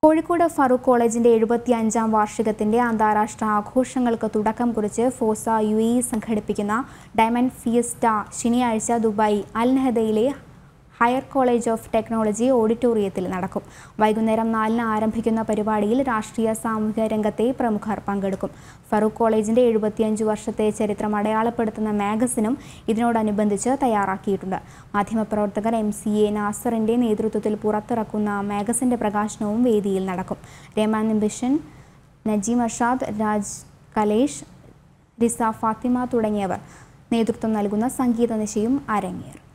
കോഴിക്കോട് ഫറൂഖ് കോളേജിന്റെ എഴുപത്തി അഞ്ചാം വാർഷികത്തിന്റെ അന്താരാഷ്ട്ര ആഘോഷങ്ങൾക്ക് തുടക്കം കുറിച്ച് ഫോസ യു എ സംഘടിപ്പിക്കുന്ന ഡയമണ്ട് ഫിയസ്റ്റ ശനിയാഴ്ച ദുബായ് അൽ നഹദയിലെ ഹയർ കോളേജ് ഓഫ് ടെക്നോളജി ഓഡിറ്റോറിയത്തിൽ നടക്കും വൈകുന്നേരം നാലിന് ആരംഭിക്കുന്ന പരിപാടിയിൽ രാഷ്ട്രീയ സാമൂഹിക രംഗത്തെ പ്രമുഖർ പങ്കെടുക്കും ഫറൂഖ് കോളേജിന്റെ എഴുപത്തിയഞ്ച് വർഷത്തെ ചരിത്രം അടയാളപ്പെടുത്തുന്ന മാഗസിനും ഇതിനോടനുബന്ധിച്ച് തയ്യാറാക്കിയിട്ടുണ്ട് മാധ്യമപ്രവർത്തകർ എം സി എ നാസറിന്റെ നേതൃത്വത്തിൽ പുറത്തിറക്കുന്ന മാഗസിന്റെ പ്രകാശനവും വേദിയിൽ നടക്കും രഹ്മാൻ നിംബിഷൻ നജീം അഷാദ് രാജ് കലേഷ് റിസ ഫാത്തിമ തുടങ്ങിയവർ നേതൃത്വം നൽകുന്ന സംഗീത നിശയും അരങ്ങേറും